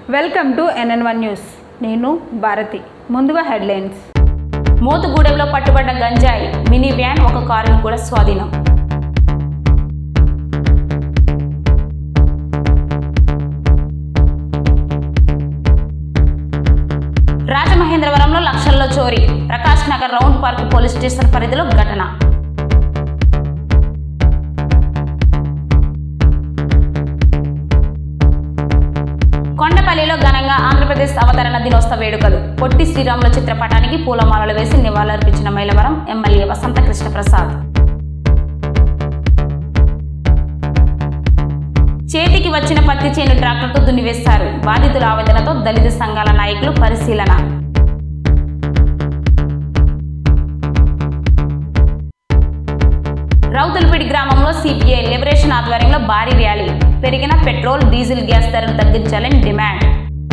Welcome to NN one news నేను భారతి ముందుగా headlines మోతుగూడెంలో పట్టుబడ్డ గంజాయి మినీ వ్యాన్ ఒక కారుని కూడా స్వాధీనం రాజమహేంద్రవరంలో లక్షల్లో చోరీ Prakash Nagar round park police station పరిధిలో ఘటన కొండపల్లిలో ఘనంగా ఆంధ్రప్రదేశ్ అవతరణ దినోత్సవ వేడుకలు పొట్టి శ్రీరాముల చిత్రపటానికి పూలమాలలు వేసి నివాళులర్పించిన మైలవరం ఎమ్మెల్యే వసంత కృష్ణప్రసాద్ చేతికి వచ్చిన పత్తి చేను ట్రాక్టర్తో దున్నివేశారు బాధితుల ఆవేదనతో దళిత సంఘాల నాయకులు పరిశీలన రౌతులపేడి గ్రామంలో సిపిఐ లిబరేషన్ ఆధ్వర్యంలో భారీ ర్యాలీ పెరిగిన పెట్రోల్ డీజిల్ గ్యాస్ ధరలు తగ్గించాలని డిమాండ్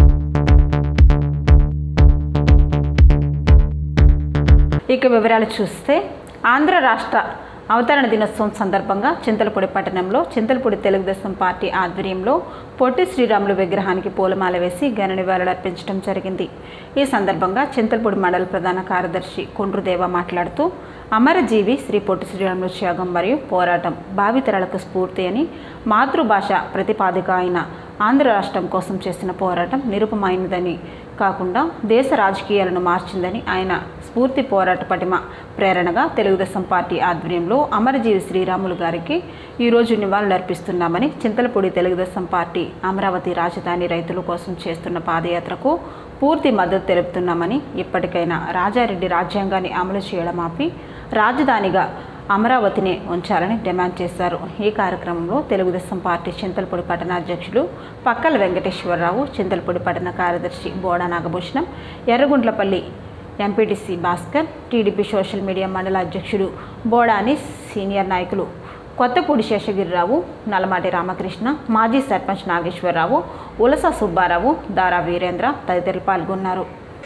ఇక వివరాలు చూస్తే ఆంధ్ర రాష్ట్ర అవతరణ దినోత్సవం సందర్భంగా చింతలపూడి పట్టణంలో చింతలపూడి తెలుగుదేశం పార్టీ ఆధ్వర్యంలో పొట్టి శ్రీరాములు విగ్రహానికి పూలమాల వేసి ఘన నివాళులు అర్పించడం జరిగింది ఈ సందర్భంగా చింతలపూడి మండల ప్రధాన కార్యదర్శి కుండ్రుదేవ మాట్లాడుతూ అమరజీవి శ్రీ పొట్టి శ్రీరాములు త్యాగం మరియు పోరాటం భావితరాలకు స్ఫూర్తి అని మాతృభాష ప్రతిపాదిక అయిన ఆంధ్ర రాష్ట్రం కోసం చేసిన పోరాటం నిరుపమైనదని కాకుండా దేశ రాజకీయాలను మార్చిందని ఆయన స్ఫూర్తి పోరాట పటిమ ప్రేరణగా తెలుగుదేశం పార్టీ ఆధ్వర్యంలో అమరజీవి శ్రీరాములు గారికి ఈరోజు నివాళులర్పిస్తున్నామని చింతలపూడి తెలుగుదేశం పార్టీ అమరావతి రాజధాని రైతుల కోసం చేస్తున్న పాదయాత్రకు పూర్తి మద్దతు తెలుపుతున్నామని ఇప్పటికైనా రాజారెడ్డి రాజ్యాంగాన్ని అమలు చేయడం ఆపి రాజధానిగా అమరావతిని ఉంచాలని డిమాండ్ చేశారు ఈ కార్యక్రమంలో తెలుగుదేశం పార్టీ చింతలపూడి పట్టణ అధ్యక్షులు పక్కల వెంకటేశ్వరరావు చింతలపూడి పట్టణ కార్యదర్శి Boda Nagabhushanam Erraguntlapalli MPTC Bhaskar TDP social media మండల అధ్యక్షుడు బోడాని సీనియర్ నాయకులు కొత్తపూడి శేషగిరిరావు నల్లమాటి రామకృష్ణ మాజీ సర్పంచ్ నాగేశ్వరరావు ఉలస సుబ్బారావు దారా వీరేంద్ర తదితరులు పాల్గొన్నారు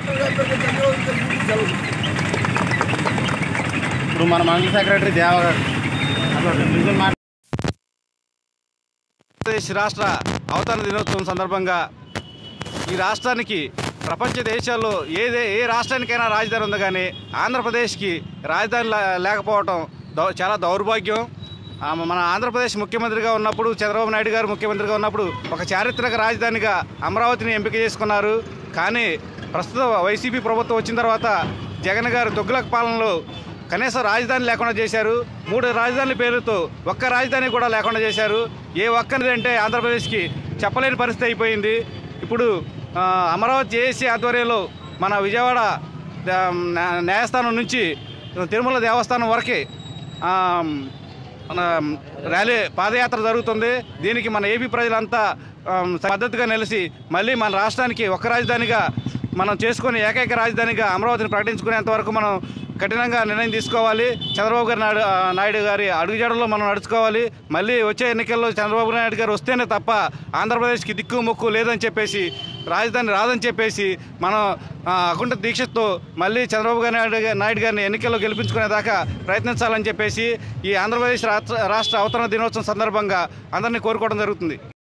ఇప్పుడు మన మండల సెక్రటరీ దేవగారు ఆంధ్రప్రదేశ్ రాష్ట్ర అవతరణ దినోత్సవం సందర్భంగా ఈ రాష్ట్రానికి ప్రపంచ దేశాల్లో ఏదే ఏ రాష్ట్రానికైనా రాజధాని ఉంది కానీ ఆంధ్రప్రదేశ్కి రాజధాని లే- లేకపోవటం దౌ చాలా దౌర్భాగ్యం ఆ, మన ఆంధ్రప్రదేశ్ ముఖ్యమంత్రిగా ఉన్నప్పుడు చంద్రబాబు నాయుడు గారు ముఖ్యమంత్రిగా ఉన్నప్పుడు ఒక చారిత్రక రాజధానిగా అమరావతిని ఎంపిక చేసుకున్నారు కానీ ప్రస్తుత వైసీపీ ప్రభుత్వం వచ్చిన తర్వాత జగన్ గారు తొగ్గులక పాలనలో కనీసం రాజధాని లేకుండా చేశారు మూడు రాజధానుల పేరుతో ఒక్క రాజధాని కూడా లేకుండా చేశారు ఏ ఒక్కరిది అంటే ఆంధ్రప్రదేశ్కి చెప్పలేని పరిస్థితి అయిపోయింది ఇప్పుడు ఆ, అమరావతి ఏసీ ఆధ్వర్యంలో మన విజయవాడ ఆ, న్యా- న్యాయస్థానం నుంచి తిరుమల దేవస్థానం వరకే ఆ, మన ర్యాలీ పాదయాత్ర జరుగుతుంది దీనికి మన ఏపీ ప్రజలంతా ఆ, మద్దతుగా నిలిచి మళ్ళీ మన రాష్ట్రానికి ఒక రాజధానిగా మనం చేసుకొని ఏకైక రాజధానిగా అమరావతిని ప్రకటించుకునేంత వరకు మనం కఠినంగా నిర్ణయం తీసుకోవాలి చంద్రబాబు గారి నాయుడు ఆ, నాయుడు గారి అడుగుజాడల్లో మనం నడుచుకోవాలి మళ్ళీ వచ్చే ఎన్నికల్లో చంద్రబాబు నాయుడు గారు వస్తేనే తప్ప ఆంధ్రప్రదేశ్కి దిక్కు మొక్కు లేదని చెప్పేసి రాజధాని రాదని చెప్పేసి మనం ఆ, అకుంఠ దీక్షతో మళ్ళీ చంద్రబాబు గారి నాయుడు గా- నాయుడు గారిని ఎన్నికల్లో గెలిపించుకునేదాకా ప్రయత్నించాలని చెప్పేసి ఈ ఆంధ్రప్రదేశ్ రాష్ట్ర రాష్ట్ర అవతరణ దినోత్సవం సందర్భంగా అందరినీ కోరుకోవడం జరుగుతుంది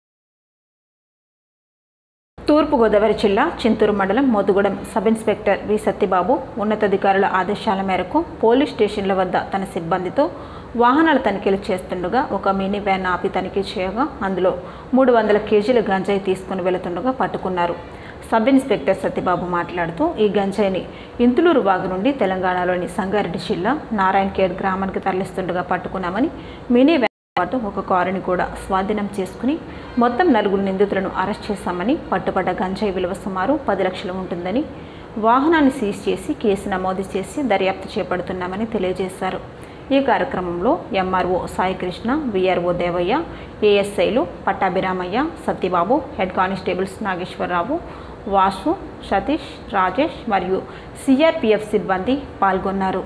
తూర్పుగోదావరి జిల్లా చింతూరు మండలం Motugudem sub inspector V Satyababu ఉన్నతాధికారుల ఆదేశాల మేరకు పోలీస్ స్టేషన్ల వద్ద తన సిబ్బందితో వాహనాల తనిఖీలు చేస్తుండగా ఒక మినీ వ్యాన్ ఆపి తనిఖీ చేయగా అందులో మూడు వందల కేజీల గంజాయి తీసుకుని వెళుతుండగా పట్టుకున్నారు సబ్ ఇన్స్పెక్టర్ సత్యబాబు మాట్లాడుతూ ఈ గంజాయిని ఇంతులూరు వాగు నుండి తెలంగాణలోని సంగారెడ్డి జిల్లా నారాయణఖేడ్ గ్రామానికి తరలిస్తుండగా పట్టుకున్నామని మినీ వ్యాన్ పాటు ఒక కారుని కూడా స్వాధీనం చేసుకుని మొత్తం నలుగురు నిందితులను అరెస్ట్ చేశామని పట్టుబడ్డ గంజాయి విలువ సుమారు పది లక్షలు ఉంటుందని వాహనాన్ని సీజ్ చేసి కేసు నమోదు చేసి దర్యాప్తు చేపడుతున్నామని తెలియజేశారు ఈ కార్యక్రమంలో ఎంఆర్ఓ సాయికృష్ణ విఆర్ఓ దేవయ్య ఏఎస్ఐలు పట్టాభిరామయ్య సత్యబాబు హెడ్ కానిస్టేబుల్స్ నాగేశ్వరరావు వాసు సతీష్ రాజేష్ మరియు సిఆర్పిఎఫ్ సిబ్బంది పాల్గొన్నారు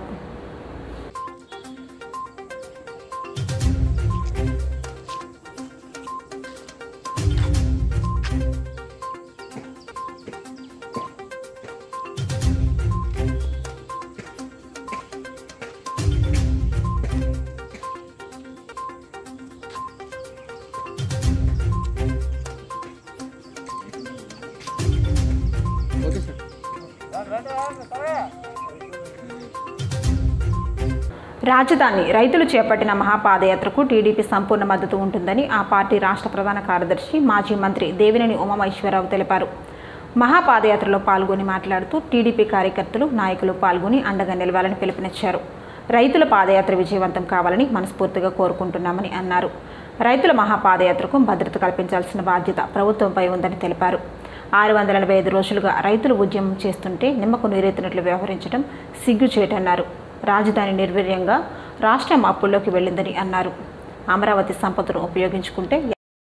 రాజధాని రైతులు చేపట్టిన మహాపాదయాత్రకు టీడీపీ సంపూర్ణ మద్దతు ఉంటుందని ఆ పార్టీ రాష్ట్ర ప్రధాన కార్యదర్శి మాజీ మంత్రి దేవినేని ఉమామహేశ్వరరావు తెలిపారు మహాపాదయాత్రలో పాల్గొని మాట్లాడుతూ టీడీపీ కార్యకర్తలు నాయకులు పాల్గొని అండగా నిలవాలని పిలుపునిచ్చారు రైతుల పాదయాత్ర విజయవంతం కావాలని మనస్ఫూర్తిగా కోరుకుంటున్నామని అన్నారు రైతుల మహాపాదయాత్రకు భద్రత కల్పించాల్సిన బాధ్యత ప్రభుత్వంపై ఉందని తెలిపారు ఆరు వందల ఎనభై ఐదు రోజులుగా రైతులు ఉద్యమం చేస్తుంటే నిమ్మకు నీరెత్తినట్లు వ్యవహరించడం సిగ్గుచేటన్నారు రాజధాని నిర్వీర్యంగా రాష్ట్రం అప్పుల్లోకి వెళ్ళిందని అన్నారు అమరావతి సంపదను ఉపయోగించుకుంటే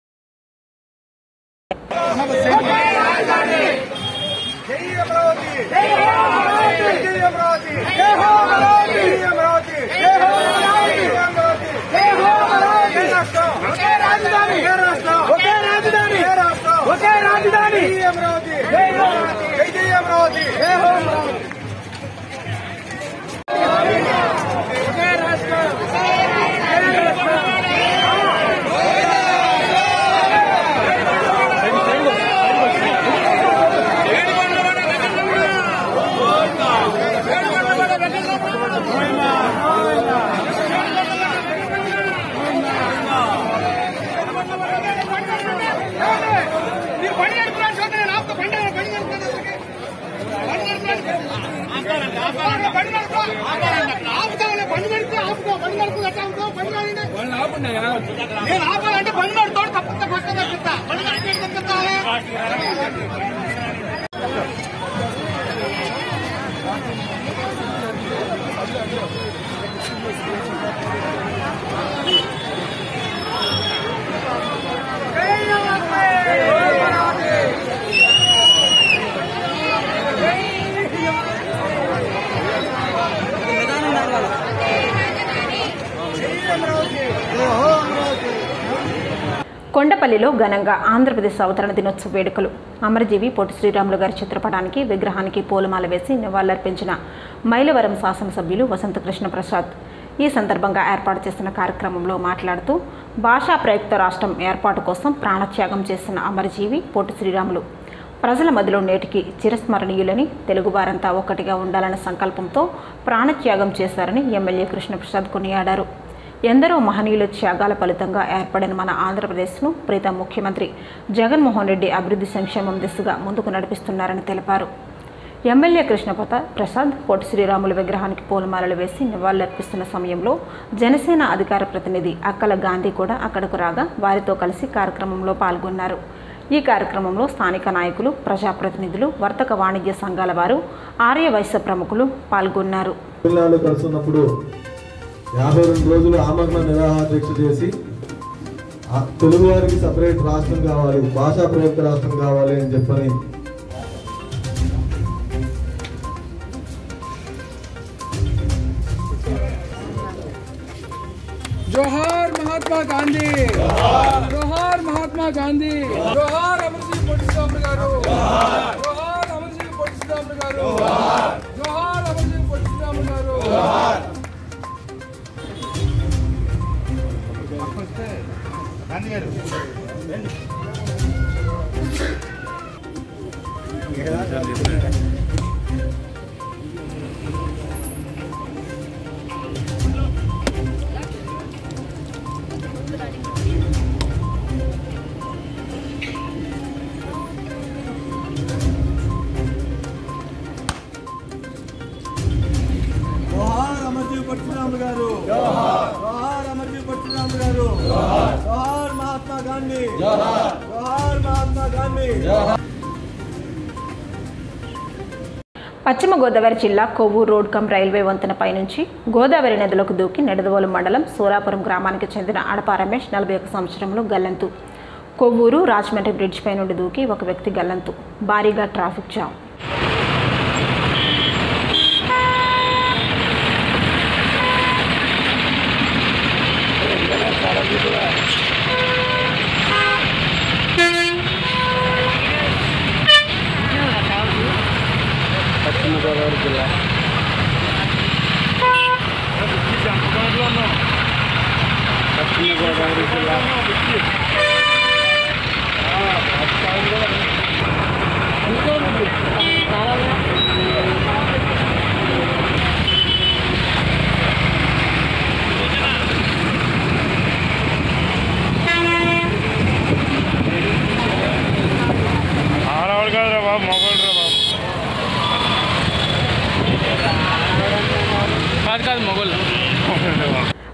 నేను ఆపాలంటే బండి నడుతోడు తప్పకుండా పక్క తప్పిస్తా బండి నడిచి తప్పిస్తావే కొండపల్లిలో ఘనంగా ఆంధ్రప్రదేశ్ అవతరణ దినోత్సవ వేడుకలు అమరజీవి పొట్టి శ్రీరాములు గారి చిత్రపటానికి విగ్రహానికి పూలమాల వేసి నివాళులర్పించిన మైలవరం శాసనసభ్యులు వసంతకృష్ణ ప్రసాద్ ఈ సందర్భంగా ఏర్పాటు చేసిన కార్యక్రమంలో మాట్లాడుతూ భాషా ప్రయుక్త రాష్ట్రం ఏర్పాటు కోసం ప్రాణత్యాగం చేసిన అమరజీవి పొట్టి శ్రీరాములు ప్రజల మధ్యలో నేటికి చిరస్మరణీయులని తెలుగువారంతా ఒక్కటిగా ఉండాలనే సంకల్పంతో ప్రాణత్యాగం చేశారని ఎమ్మెల్యే కృష్ణప్రసాద్ కొనియాడారు ఎందరో మహనీయుల త్యాగాల ఫలితంగా ఏర్పడిన మన ఆంధ్రప్రదేశ్ను ప్రీత ముఖ్యమంత్రి జగన్మోహన్ రెడ్డి అభివృద్ధి సంక్షేమం దిశగా ముందుకు నడిపిస్తున్నారని తెలిపారు ఎమ్మెల్యే కృష్ణపత ప్రసాద్ పొట్టి శ్రీరాములు విగ్రహానికి పూలమాలలు వేసి నివాళులర్పిస్తున్న సమయంలో జనసేన అధికార ప్రతినిధి అక్కల గాంధీ కూడా అక్కడకు రాగా వారితో కలిసి కార్యక్రమంలో పాల్గొన్నారు ఈ కార్యక్రమంలో స్థానిక నాయకులు ప్రజాప్రతినిధులు వర్తక వాణిజ్య సంఘాల వారు ఆర్య వైశ్య ప్రముఖులు పాల్గొన్నారు తమిళనాడు కలుస్తున్నప్పుడు యాభై రెండు రోజులు ఆమరణ నిరాహార దీక్ష చేసి ఆ తెలుగు వారికి సపరేట్ రాష్ట్రం కావాలి భాషా ప్రయుక్త రాష్ట్రం కావాలి అని చెప్పని జోహార్ మహాత్మా గాంధీ జోహార్ మహాత్మా గాంధీ జోహార్ అమర్సింగ్ పొట్టి శ్రీరాములు గారు జోహార్ అమర్సింగ్ పొట్టి శ్రీరాములు గారు జోహార్ అమర్సింగ్ పొట్టి శ్రీరాములు గారు జోహార్ అమర్జీవి పరశురాములు గారు జోహార్ అమర్జీవి పరశురాములు గారు జోహార్ మహాత్మా గాంధీ జోహార్ మహాత్మా గాంధీ పశ్చిమ గోదావరి జిల్లా కొవ్వూరు రోడ్ కమ్ రైల్వే వంతెనపై నుంచి గోదావరి నదిలోకి దూకి నెడదవోలు మండలం సూరాపురం గ్రామానికి చెందిన అడప రమేష్ నలభై ఒక సంవత్సరంలో గల్లంతు కొవ్వూరు రాజమండ్రి బ్రిడ్జ్ పై నుండి దూకి ఒక వ్యక్తి గల్లంతు భారీగా ట్రాఫిక్ జామ్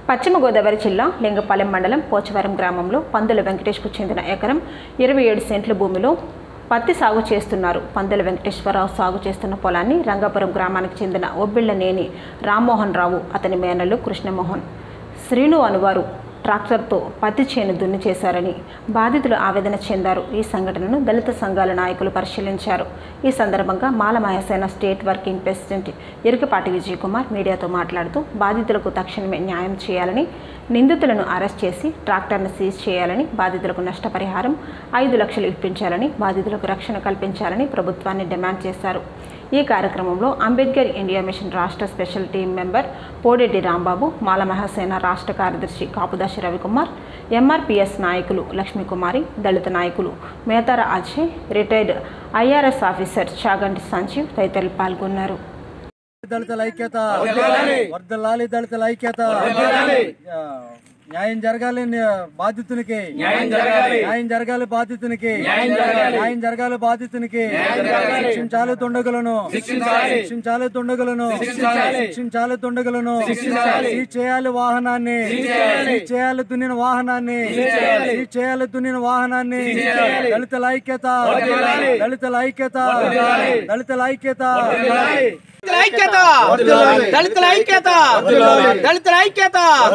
పశ్చిమ గోదావరి జిల్లా లింగపాలెం మండలం పోచవరం గ్రామంలో పందుల వెంకటేష్కు చెందిన ఎకరం ఇరవై ఏడు సెంట్ల భూమిలో పత్తి సాగు చేస్తున్నారు పందుల వెంకటేశ్వరరావు సాగు చేస్తున్న పొలాన్ని రంగాపురం గ్రామానికి చెందిన ఒబ్బిళ్లనేని రామ్మోహన్ రావు అతని మేనల్లు కృష్ణమోహన్ శ్రీను అనువారు ట్రాక్టర్తో పత్తి చేను దున్ని చేశారని బాధితులు ఆవేదన చెందారు ఈ సంఘటనను దళిత సంఘాల నాయకులు పరిశీలించారు ఈ సందర్భంగా Mala Mahasena state working president Irukapati Vijay Kumar మీడియాతో మాట్లాడుతూ బాధితులకు తక్షణమే న్యాయం చేయాలని నిందితులను అరెస్ట్ చేసి ట్రాక్టర్ను సీజ్ చేయాలని బాధితులకు నష్టపరిహారం ఐదు లక్షలు ఇప్పించాలని బాధితులకు రక్షణ కల్పించాలని ప్రభుత్వాన్ని డిమాండ్ చేశారు ఈ కార్యక్రమంలో అంబేద్కర్ ఇండియా మిషన్ రాష్ట్ర special team member Podeddi Rambabu Mala Mahasena రాష్ట్ర కార్యదర్శి కాపుదాసి రవికుమార్ ఎంఆర్పిఎస్ నాయకులు లక్ష్మీకుమారి దళిత నాయకులు Metara Ajay retired IRS officer Chaganti Sanjeev తదితరులు పాల్గొన్నారు దళితుల ఐక్యత వర్దలాలి దళితుల ఐక్యత ఆ, న్యాయం జరగాలి న్య- బాధితునికి న్యాయం జరగాలి బాధితునికి న్యాయం జరగాలి బాధితునికి శిక్షించాలి తుండగులను శిక్షించాలి తుండగులను శిక్షించాలి తుండగులను సీజ్ చేయాలి వాహనాన్ని సీజ్ చేయాలి దున్నిన వాహనాన్ని సీజ్ చేయాలి దున్నిన వాహనాన్ని దళితుల ఐక్యత దళితుల ఐక్యత దళితుల ఐక్యత దళితుల ఐక్యత దళితుల ఐక్యత దళితుల ఐక్యత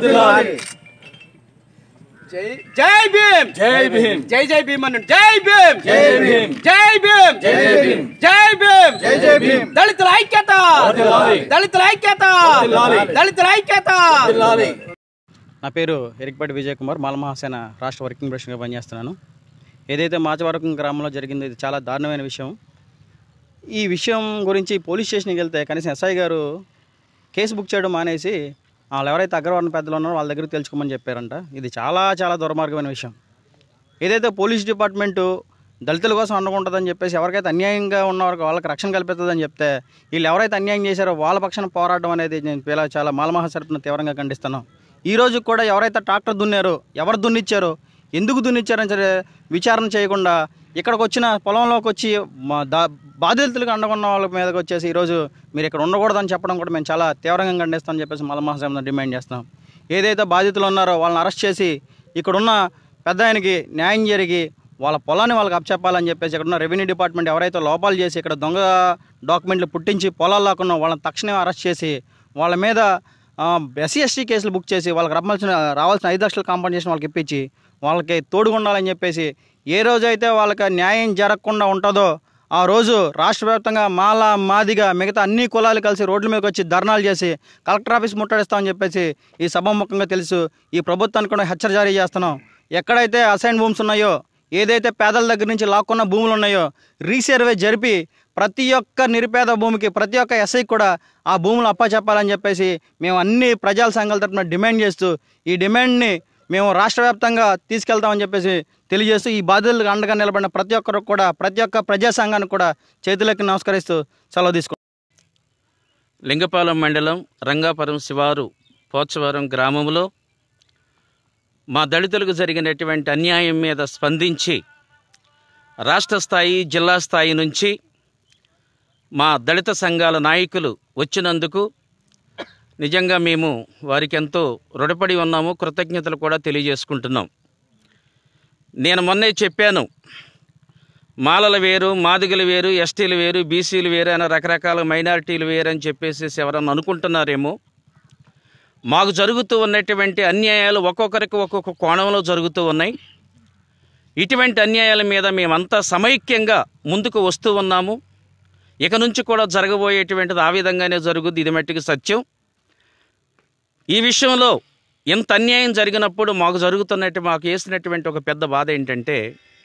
జై జై భీమ్ జై భీమ్ జై జై భీమ్ అనండి జై భీమ్ జై భీమ్ జై భీమ్ జై భీమ్ జై భీమ్ జై జై భీమ్ దళితుల ఐక్యత దళితుల ఐక్యత దళితుల ఐక్యత నా పేరు ఎరికపాటి విజయ్ కుమార్ మాలమహాసేన రాష్ట్ర వర్కింగ్ ప్రెసిడెంట్గా పనిచేస్తున్నాను ఏదైతే మాచవరకం గ్రామంలో జరిగిందో ఇది చాలా దారుణమైన విషయం ఈ విషయం గురించి పోలీస్ స్టేషన్కి వెళ్తే కనీసం ఎస్ఐ గారు కేసు బుక్ చేయడం మానేసి వాళ్ళు ఎవరైతే అగ్రవర్ణ పెద్దలు ఉన్నారో వాళ్ళ దగ్గర తెలుసుకోమని చెప్పారంట ఇది చాలా చాలా దుర్మార్గమైన విషయం ఏదైతే పోలీస్ డిపార్ట్మెంటు దళితుల కోసం అండకుంటుందని చెప్పేసి ఎవరికైతే అన్యాయంగా ఉన్నవారికి వాళ్ళకి రక్షణ కల్పిస్తుందని చెప్తే వీళ్ళు ఎవరైతే అన్యాయం చేశారో వాళ్ళ పక్షాన పోరాటం అనేది నేను ఇలా చాలా మాలమహాసరపున తీవ్రంగా ఖండిస్తున్నాం ఈ రోజు కూడా ఎవరైతే ట్రాక్టర్ దున్నారో ఎవరు దున్నిచ్చారో ఎందుకు దున్నిచ్చారని సరే విచారణ చేయకుండా ఇక్కడికి వచ్చిన పొలంలోకి వచ్చి మా దా బాధితులకు అండకున్న వాళ్ళ మీదకి వచ్చేసి ఈరోజు మీరు ఇక్కడ ఉండకూడదని చెప్పడం కూడా మేము చాలా తీవ్రంగా ఖండిస్తామని చెప్పేసి మలమహాసంలో డిమాండ్ చేస్తున్నాం ఏదైతే బాధితులు ఉన్నారో వాళ్ళని అరెస్ట్ చేసి ఇక్కడున్న పెద్ద ఆయనకి న్యాయం జరిగి వాళ్ళ పొలాన్ని వాళ్ళకి అప్పచెప్పాలని చెప్పేసి ఇక్కడ ఉన్న రెవెన్యూ డిపార్ట్మెంట్ ఎవరైతే లోపాలు చేసి ఇక్కడ దొంగ డాక్యుమెంట్లు పుట్టించి పొలాలు లాక్కున్న వాళ్ళని తక్షణమే అరెస్ట్ చేసి వాళ్ళ మీద ఎస్సీ ఎస్టీ కేసులు బుక్ చేసి వాళ్ళకి రమ్మాల్సిన రావాల్సిన ఐదు లక్షల కాంపన్సేషన్ వాళ్ళకి ఇప్పించి వాళ్ళకి తోడుగా ఉండాలని చెప్పేసి ఏ రోజైతే వాళ్ళకి న్యాయం జరగకుండా ఉంటుందో ఆ రోజు రాష్ట్ర వ్యాప్తంగా మాల మాదిగా మిగతా అన్ని కులాలు కలిసి రోడ్ల మీదకి వచ్చి ధర్నాలు చేసి కలెక్టర్ ఆఫీస్ ముట్టడిస్తామని చెప్పేసి ఈ సభాముఖంగా తెలుసు ఈ ప్రభుత్వానికి కూడా హెచ్చర జారీ చేస్తున్నాం ఎక్కడైతే అసైన్ భూమ్స్ ఉన్నాయో ఏదైతే పేదల దగ్గర నుంచి లాక్కున్న భూములు ఉన్నాయో రీసర్వే జరిపి ప్రతి ఒక్క నిరుపేద భూమికి ప్రతి ఒక్క ఎస్ఐకి కూడా ఆ భూములు అప్పచెప్పాలని చెప్పేసి మేము అన్ని ప్రజల సంఘాల తరఫున డిమాండ్ చేస్తూ ఈ డిమాండ్ని మేము రాష్ట్ర వ్యాప్తంగా తీసుకెళ్తామని చెప్పేసి తెలియజేస్తూ ఈ బాధితులకు అండగా నిలబడిన ప్రతి ఒక్కరు కూడా ప్రతి ఒక్క ప్రజా సంఘానికి కూడా చేతులకి నమస్కరిస్తూ సెలవు తీసుకుంటాం లింగపాలెం మండలం రంగాపురం శివారు పోచవరం గ్రామంలో మా దళితులకు జరిగినటువంటి అన్యాయం మీద స్పందించి రాష్ట్ర స్థాయి జిల్లా స్థాయి నుంచి మా దళిత సంఘాల నాయకులు వచ్చినందుకు నిజంగా మేము వారికి ఎంతో రుణపడి ఉన్నాము కృతజ్ఞతలు కూడా తెలియజేసుకుంటున్నాం నేను మొన్నే చెప్పాను మాలలు వేరు మాదిగలు వేరు ఎస్టీలు వేరు బీసీలు వేరు అని రకరకాల మైనారిటీలు వేరు అని చెప్పేసి ఎవరన్నా అనుకుంటున్నారేమో మాకు జరుగుతూ ఉన్నటువంటి అన్యాయాలు ఒక్కొక్కరికి ఒక్కొక్క కోణంలో జరుగుతూ ఉన్నాయి ఇటువంటి అన్యాయాల మీద మేమంతా సమైక్యంగా ముందుకు వస్తూ ఉన్నాము ఇక నుంచి కూడా జరగబోయేటువంటిది ఆ విధంగానే జరుగుద్ది ఇది మట్టికి సత్యం ఈ విషయంలో ఇంత అన్యాయం జరిగినప్పుడు మాకు జరుగుతున్నట్టు మాకు వేసినటువంటి ఒక పెద్ద బాధ ఏంటంటే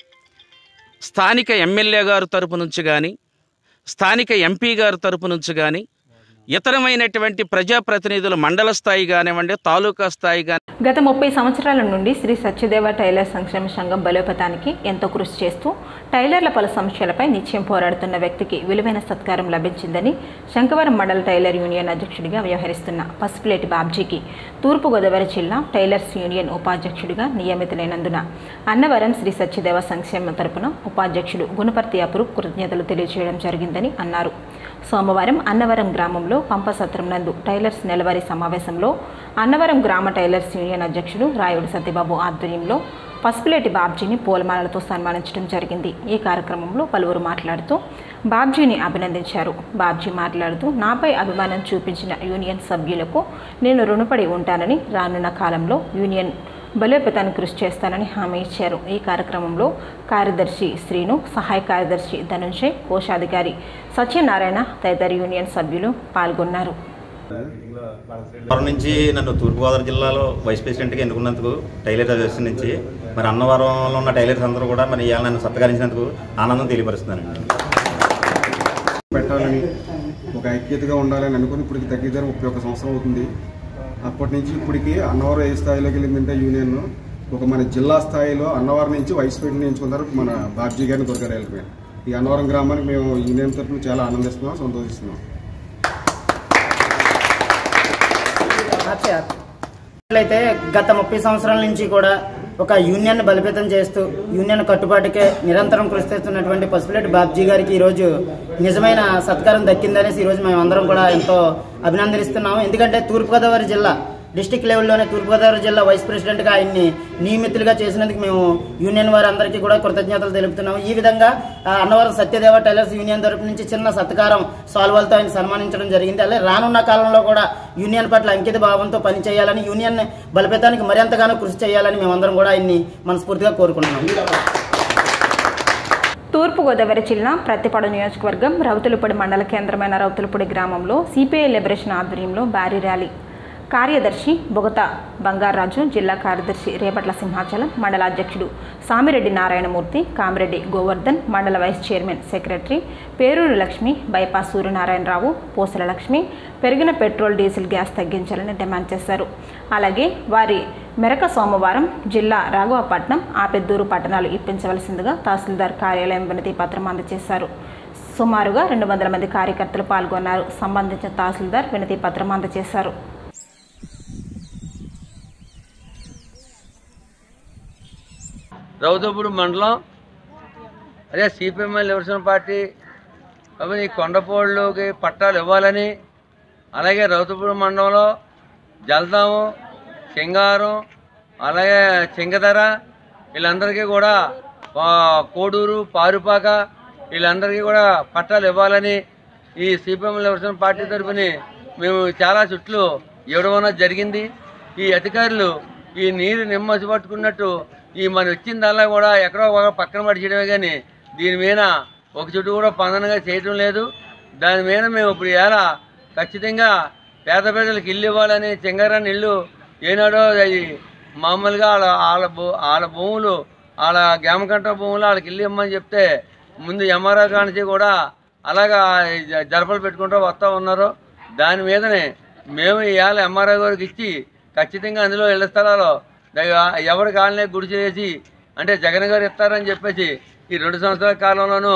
స్థానిక ఎమ్మెల్యే గారు తరపు నుంచి కానీ స్థానిక ఎంపీ గారి తరపు నుంచి కానీ ఇతరమైనటువంటి ప్రజాప్రతినిధులు మండల స్థాయి కానివ్వండి తాలూకా స్థాయి కానీ గత ముప్పై సంవత్సరాల నుండి శ్రీ సత్యదేవ టైలర్ సంక్షేమ సంఘం బలోపేతానికి ఎంతో కృషి చేస్తూ టైలర్ల పలు సమస్యలపై నిత్యం పోరాడుతున్న వ్యక్తికి విలువైన సత్కారం లభించిందని శంకవరం మండల టైలర్ యూనియన్ అధ్యక్షుడిగా వ్యవహరిస్తున్న పసుపులేటి బాబ్జీకి తూర్పుగోదావరి జిల్లా టైలర్స్ యూనియన్ ఉపాధ్యక్షుడిగా నియమితులైనందున అన్నవరం శ్రీ సత్యదేవ సంక్షేమ తరపున ఉపాధ్యక్షుడు గుణపర్తి అపురు కృతజ్ఞతలు తెలియజేయడం జరిగిందని అన్నారు సోమవారం అన్నవరం గ్రామంలో పంపసత్రం నందు టైలర్స్ నెలవారీ సమావేశంలో అన్నవరం గ్రామ టైలర్స్ యూనియన్ అధ్యక్షుడు రాయుడు సత్యబాబు ఆధ్వర్యంలో పసుపులేటి బాబ్జీని పూలమాలలతో సన్మానించడం జరిగింది ఈ కార్యక్రమంలో పలువురు మాట్లాడుతూ బాబ్జీని అభినందించారు బాబ్జీ మాట్లాడుతూ నాపై అభిమానం చూపించిన యూనియన్ సభ్యులకు నేను రుణపడి ఉంటానని రానున్న కాలంలో యూనియన్ బలోపేతానికి కృషి చేస్తానని హామీ ఇచ్చారు ఈ కార్యక్రమంలో కార్యదర్శి శ్రీను సహాయ కార్యదర్శి ధనుంజయ్ కోశాధికారి సత్యనారాయణ తదితర యూనియన్ సభ్యులు పాల్గొన్నారు అన్నవరం నుంచి నన్ను తూర్పుగోదావరి జిల్లాలో వైస్ ప్రెసిడెంట్గా ఎన్నుకున్నందుకు టైలర్ అసోసియేషన్ నుంచి మరి అన్నవరంలో ఉన్న టైలర్స్ అందరూ కూడా మరి ఇవాళ నన్ను సత్కరించినందుకు ఆనందం తెలియపరుస్తున్నానండి పెట్టాలని ఒక ఐక్యతగా ఉండాలని అనుకుని ఇప్పటికి తగ్గిద్దరు ముప్పై ఒక్క సంవత్సరం అవుతుంది అప్పటి నుంచి ఇప్పటికి అన్నవరం ఏ స్థాయిలోకి వెళ్ళిందంటే యూనియన్ ఒక మన జిల్లా స్థాయిలో అన్నవరం నుంచి వైస్ ప్రెసిడెంట్ ఎంచుకున్నారు మన బాబ్జీ గారిని దొరకారు వెళ్ళిపోయారు ఈ అన్నవరం గ్రామానికి మేము యూనియన్ తరఫున చాలా ఆనందిస్తున్నాం సంతోషిస్తున్నాం అయితే గత ముప్పై సంవత్సరాల నుంచి కూడా ఒక యూనియన్ బలోపేతం చేస్తూ యూనియన్ కట్టుబాటుకే నిరంతరం కృషి చేస్తున్నటువంటి పసుపులేటి బాబ్జీ గారికి ఈరోజు నిజమైన సత్కారం దక్కిందనేసి ఈరోజు మేము అందరం కూడా ఎంతో అభినందనిస్తున్నాము ఎందుకంటే తూర్పుగోదావరి జిల్లా డిస్టిక్ లెవెల్లోనే తూర్పుగోదావరి జిల్లా వైస్ ప్రెసిడెంట్గా ఆయన్ని నియమితులుగా చేసినందుకు మేము యూనియన్ వారందరికీ కూడా కృతజ్ఞతలు తెలుపుతున్నాము ఈ విధంగా ఆ, అన్నవరం సత్యదేవ టైలర్స్ యూనియన్ తరపు నుంచి చిన్న సత్కారం సాల్వాలతో ఆయన సన్మానించడం జరిగింది అలాగే రానున్న కాలంలో కూడా యూనియన్ పట్ల అంకిత భావంతో పనిచేయాలని యూనియన్ బలపేతానికి మరింతగానో కృషి చేయాలని మేమందరం కూడా ఆయన్ని మనస్ఫూర్తిగా కోరుకుంటున్నాం తూర్పుగోదావరి జిల్లా ప్రతిపాడు నియోజకవర్గం రౌతులపూడి మండల కేంద్రమైన రౌతులపూడి గ్రామంలో సిపిఐ లిబరేషన్ ఆధ్వర్యంలో భారీ ర్యాలీ కార్యదర్శి బొగత బంగారాజు జిల్లా కార్యదర్శి రేపట్ల సింహాచలం మండల అధ్యక్షుడు సామిరెడ్డి నారాయణమూర్తి కామిరెడ్డి గోవర్ధన్ మండల vice chairman secretary Peruru Lakshmi bypass Suryanarayanarao Pusala Lakshmi పెరిగిన పెట్రోల్ డీజిల్ గ్యాస్ తగ్గించాలని డిమాండ్ చేశారు అలాగే వారి మెరక సోమవారం జిల్లా రాఘవపట్నం ఆపెద్దూరు పట్టణాలు ఇప్పించవలసిందిగా తహసీల్దార్ కార్యాలయం వినతి పత్రం అందజేశారు సుమారుగా రెండు వందల మంది కార్యకర్తలు పాల్గొన్నారు సంబంధించిన తహసీల్దార్ వినతి పత్రం అందజేశారు రౌదపూడి మండలం అదే సిపిఎంఎల్ లిబరేషన్ పార్టీ అవి ఈ కొండపోళ్ళకి పట్టాలు ఇవ్వాలని అలాగే రౌతపూడి మండలంలో జల్దాము సింగారం అలాగే చింగధర వీళ్ళందరికీ కూడా ఆ, కోడూరు పారుపాక వీళ్ళందరికీ కూడా పట్టాలు ఇవ్వాలని ఈ సిపిఎం లిబరేషన్ పార్టీ తరఫుని మేము చాలా చుట్లు ఇవ్వడం జరిగింది ఈ అధికారులు ఈ నీరు నిమ్మసి పట్టుకున్నట్టు ఈ మనం ఇచ్చిందల్లా కూడా ఎక్కడో ఒక పక్కన పడిచేయడమే కానీ దీని మీద ఒక చుట్టూ కూడా పందనగా చేయడం లేదు దాని మీద మేము ఇప్పుడు ఎలా ఖచ్చితంగా పేద ప్రజలకు ఇల్లు ఇవ్వాలని చింగారాన్ని ఇల్లు ఏనాడో అది మామూలుగా వాళ్ళ వాళ్ళ భూ వాళ్ళ భూములు వాళ్ళ గ్రామకంట భూములు వాళ్ళకి ఇల్లు ఇమ్మని చెప్తే ముందు ఎంఆర్ఆ కానించి కూడా అలాగా జ- జరపలు పెట్టుకుంటూ వస్తూ ఉన్నారు దాని మీదనే మేము ఇవాళ ఎంఆర్ఐ గారికి ఇచ్చి ఖచ్చితంగా అందులో ఇళ్ల స్థలాలు దగ- ఎవరి కాలనే గుడి చేసి అంటే జగన్ గారు ఇస్తారని చెప్పేసి ఈ రెండు సంవత్సరాల కాలంలోనూ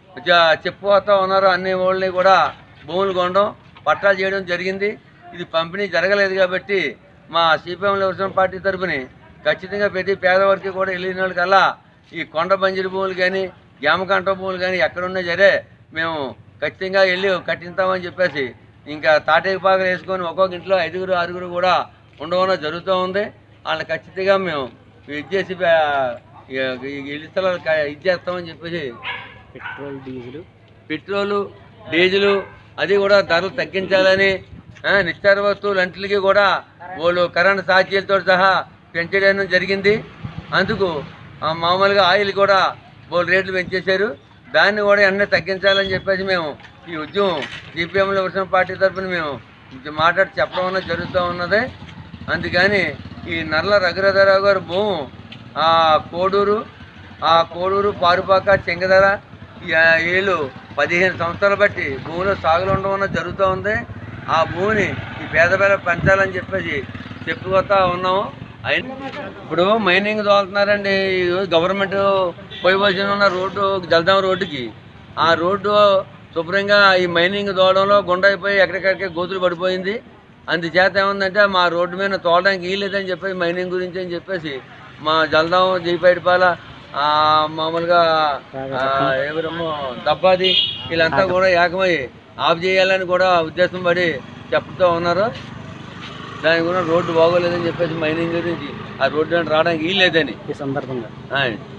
జ- చెప్పుకోతా ఉన్నారు అన్ని వాళ్ళని కూడా భూములు కొనడం పట్టాలు చేయడం జరిగింది ఇది పంపిణీ జరగలేదు కాబట్టి మా సిపిఎం లిబరేషన్ పార్టీ తరపుని ఖచ్చితంగా ప్రతి పేదవారికి కూడా వెళ్ళిన వాళ్ళకల్లా ఈ కొండ బంజరు భూములు కానీ గ్యామకంట భూములు కానీ ఎక్కడున్నా సరే మేము ఖచ్చితంగా వెళ్ళి కట్టిస్తామని చెప్పేసి ఇంకా తాటేకి పాకలు వేసుకొని ఒక్కొక్క ఇంట్లో ఐదుగురు ఆరుగురు కూడా ఉండవన జరుగుతూ ఉంది వాళ్ళని ఖచ్చితంగా మేము ఇది చేసి ఆ, ఈ ఇల్లు స్థలాలు క- ఇది చేస్తామని చెప్పేసి పెట్రోల్ డీజిల్ పెట్రోలు డీజిలు అది కూడా ధరలు తగ్గించాలని ఆ, నిత్యావసర వస్తువులు అంటికి కూడా వాళ్ళు కరెంట్ ఛార్జీలతో సహా పెంచడం జరిగింది అందుకు ఆ, మామూలుగా ఆయిల్ కూడా వాళ్ళు రేట్లు పెంచేశారు దాన్ని కూడా ఎన్న తగ్గించాలని చెప్పేసి మేము ఈ ఉద్యమం సిపిఎం లిబరేషన్ పార్టీ తరఫున మేము ఇది మాట్లాడి చెప్పడం అన్నది జరుగుతూ ఉన్నది అందుకని ఈ నర్ల రఘురాధారావు గారు భూము ఆ కోడూరు ఆ కోడూరు పారుపాక చెంగదర ఈ- వీళ్ళు పదిహేను సంవత్సరాలు బట్టి భూమిలో సాగులు ఉండడం అన్నది జరుగుతూ ఉంది ఆ భూమిని ఈ పేద పేద పెంచాలని చెప్పేసి చెప్పుకొస్తా ఉన్నాము అయిన ఇప్పుడు మైనింగ్ తోలుతున్నారండి ఈ గవర్నమెంట్ పోయివలసిన ఉన్న రోడ్డు జల్దాం రోడ్డుకి ఆ రోడ్డు శుభ్రంగా ఈ మైనింగ్ తోవడంలో గుండ అయిపోయి ఎక్కడికక్కడికే గోతులు పడిపోయింది అందుచేత ఏముందంటే మా రోడ్డు మీద తోలడానికి వీలేదని చెప్పేసి మైనింగ్ గురించి అని చెప్పేసి మా జల్దాం జీపేటపాల మామూలుగా ఆ, ఎవరమ్మో దబ్బాది వీళ్ళంతా కూడా ఏకమై ఆఫ్ చేయాలని కూడా ఉద్దేశం పడి చెప్తూ ఉన్నారు దానికి కూడా రోడ్డు బాగోలేదని చెప్పేసి మైనింగ్ గురించి ఆ రోడ్డు రావడానికి వీల్లేదని ఈ సందర్భంగా ఆయ్.